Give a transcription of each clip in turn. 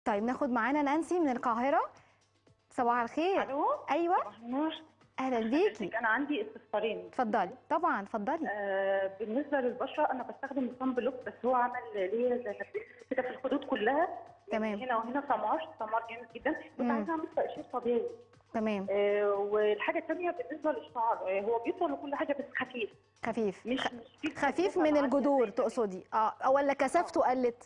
طيب ناخد معانا نانسي من القاهرة صباح الخير الو ايوه صباح النور اهلا بيكي انا عندي استفسارين اتفضلي طبعا اتفضلي آه بالنسبه للبشره انا بستخدم الصن بلوك بس هو عمل ليا زي تكبيس كده في الخدود كلها تمام. يعني هنا وهنا سمار سمار جامد جدا كنت مم. عايزه اعمل تقشير طبيعي تمام آه والحاجه الثانيه بالنسبه للشعر آه هو بيطول وكل حاجه بس خفيف خفيف مش خ- مش في خفيف كثافة من معينة الجذور زي- تقصدي اه ولا كثافته قلت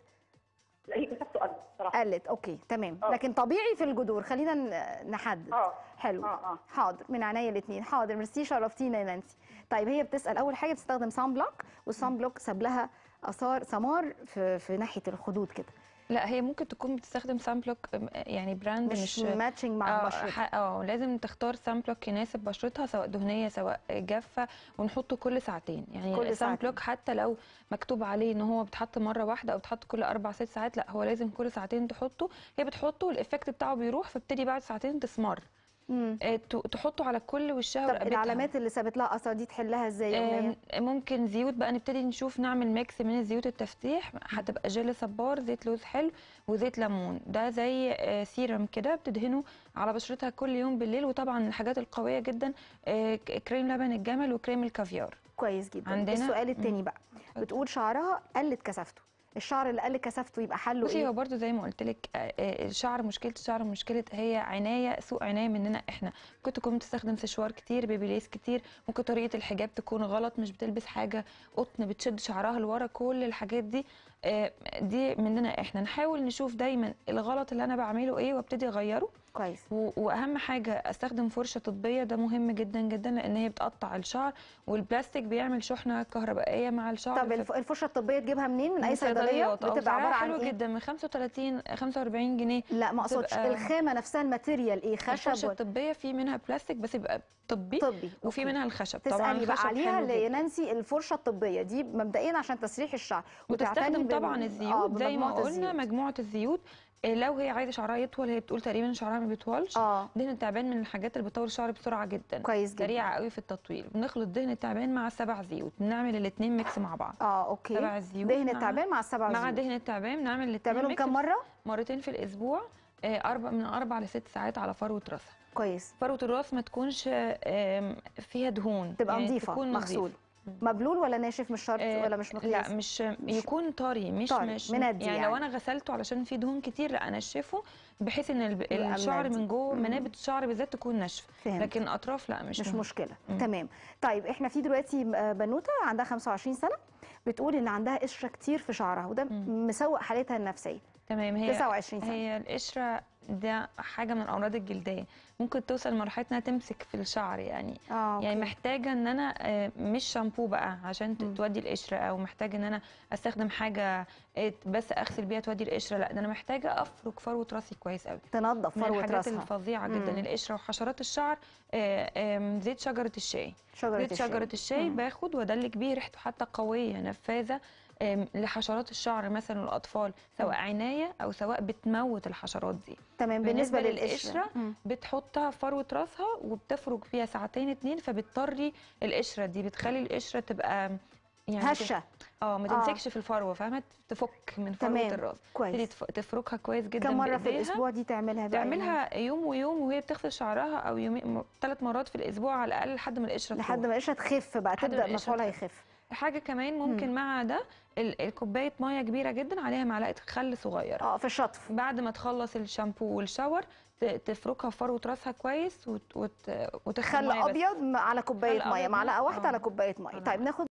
لا هي كثافته قلت بصراحه قلت اوكي تمام آه. لكن طبيعي في الجذور خلينا ن- نحدد اه حلو اه اه حاضر من عينيا الاثنين حاضر ميرسي شرفتينا يا نانسي طيب هي بتسال اول حاجه بتستخدم صن بلوك والصن بلوك ساب لها اثار سمار في في ناحيه الخدود كده لا هي ممكن تكون بتستخدم سان بلوك يعني براند مش, مش, ماتشنج مع اه بشرتها ح- اه لازم تختار سان بلوك يناسب بشرتها سواء دهنيه سواء جافه ونحطه كل ساعتين يعني كل السان ساعتين. بلوك حتى لو مكتوب عليه ان هو بيتحط مره واحده او بيتحط كل اربع ست ساعات لا هو لازم كل ساعتين تحطه هي بتحطه الايفكت بتاعه بيروح فبتدي بعد ساعتين تسمر مم. آه، ت- تحطه على كل وشها طب ورقبتها. العلامات اللي سابت لها اثر دي تحلها ازاي يا أمنية؟ آم، ممكن زيوت بقى نبتدي نشوف نعمل ميكس من الزيوت التفتيح هتبقى جيل صبار زيت لوز حلو وزيت ليمون ده زي آه، سيرم كده بتدهنه على بشرتها كل يوم بالليل وطبعا الحاجات القويه جدا آه، ك- كريم لبن الجمل وكريم الكافيار كويس جدا عندنا- السؤال التاني مم. بقى بتقول شعرها قلت كثافته الشعر اللي قل كثافته يبقى حله بصي ايه هو برضو زي ما قلت لك آه، آه، الشعر مشكله الشعر مشكله هي عنايه سوء عنايه مننا احنا ممكن تكون بتستخدم سشوار كتير بيبيليس كتير ممكن طريقه الحجاب تكون غلط مش بتلبس حاجه قطن بتشد شعرها لورا كل الحاجات دي آه، دي مننا احنا نحاول نشوف دايما الغلط اللي انا بعمله ايه وابتدي اغيره كويس و- واهم حاجه استخدم فرشه طبيه ده مهم جدا جدا لان هي بتقطع الشعر والبلاستيك بيعمل شحنه كهربائيه مع الشعر طب الف- الفرشه الطبيه تجيبها منين من اي صيدليه صيدليات، آه، بتبقى وسعرها عباره عن حلو ايه جدا من 35 45 جنيه لا ما اقصدش بتبقى- الخامه نفسها الماتيريال ايه الفرشه خشب ولا الطبيه في منها بلاستيك بس يبقى طبي طبي وفي أوكي. منها الخشب طبعا تسالي بقى الخشب عليها حلو اللي جدا. نانسي الفرشه الطبيه دي مبدئيا عشان تسريح الشعر وتستخدم بال- طبعا آه، الزيوت زي ما بمجموعة قلنا الزيوت. مجموعه الزيوت إيه، لو هي عايزه شعرها يطول هي بتقول تقريبا شعرها ما بيطولش اه دهن التعبان من الحاجات اللي بتطول الشعر بسرعه جدا كويس جدا سريعه قوي في التطويل بنخلط دهن التعبان مع سبع زيوت بنعمل الاثنين ميكس مع بعض اه اوكي سبع زيوت دهن مع- التعبان مع السبع مع زيوت دهن التعبان بنعمل الاثنين تعملهم ميكس كم مره مرتين في الاسبوع آه، اربع من اربع لست ساعات على فروه راسها كويس فروه الراس ما تكونش آم، فيها دهون تبقى يعني نظيفه تكون مغسول نظيفة. مبلول ولا ناشف مش شرط آه، ولا مش مقياس لا مش يكون طري مش طري، مش مندي يعني, يعني. لو انا غسلته علشان فيه دهون كتير لا انشفه بحيث ان الب- يبقى الشعر مندي. من جوه مم. منابت الشعر بالذات تكون ناشفه فهمت. لكن اطراف لا مش مش مهم. مشكله مم. تمام طيب احنا في دلوقتي آه، بنوته عندها 25 سنه بتقول ان عندها قشره كتير في شعرها وده مم. مسوق حالتها النفسيه تمام هي 29 سنه هي القشره ده حاجه من الامراض الجلديه ممكن توصل لمرحله انها تمسك في الشعر يعني اه يعني أوكي. محتاجه ان انا آه، مش شامبو بقى عشان ت- مم. تودي القشره او محتاجه ان انا استخدم حاجه آه، بس اغسل بيها تودي القشره لا ده انا محتاجه افرك فروه راسي كويس قوي تنظف من فروه الحاجات راسها الفظيعه مم. جدا القشره وحشرات الشعر آه، آم، زيت شجره الشاي شجره زيت الشاي. شجره الشاي مم. باخد وادلك بيه ريحته حتى قويه نفاذه آم، لحشرات الشعر مثلا والاطفال سواء عنايه او سواء بتموت الحشرات دي تمام بالنسبه, بالنسبة للقشره للقشرة، مم. بتحطها في فروه راسها وبتفرك فيها ساعتين اتنين فبتطري القشره دي بتخلي القشره تبقى يعني هشه اه ما آه. تمسكش في الفروه فاهمه تفك من فروه تمام. الراس كويس. تبتدي تف- تفركها كويس جدا كم مره في بإيديها. الاسبوع دي تعملها بقى تعملها يوم ويوم وهي بتغسل شعرها او يومين ثلاث مرات في الاسبوع على الاقل لحد ما القشره لحد تروح. ما القشره تخف بقى لحد ما تبدا القشرة مفعولها تخف. يخف حاجه كمان ممكن مع ده ال- الكوبايه ميه كبيره جدا عليها معلقه خل صغيره اه في الشطف بعد ما تخلص الشامبو والشاور ت- تفركها في فروه راسها كويس وت... وت... وتغسل خل مية بس. ابيض م- على كوبايه خل ميه أبيض معلقه مع- واحده آه. على كوبايه ميه على طيب ناخد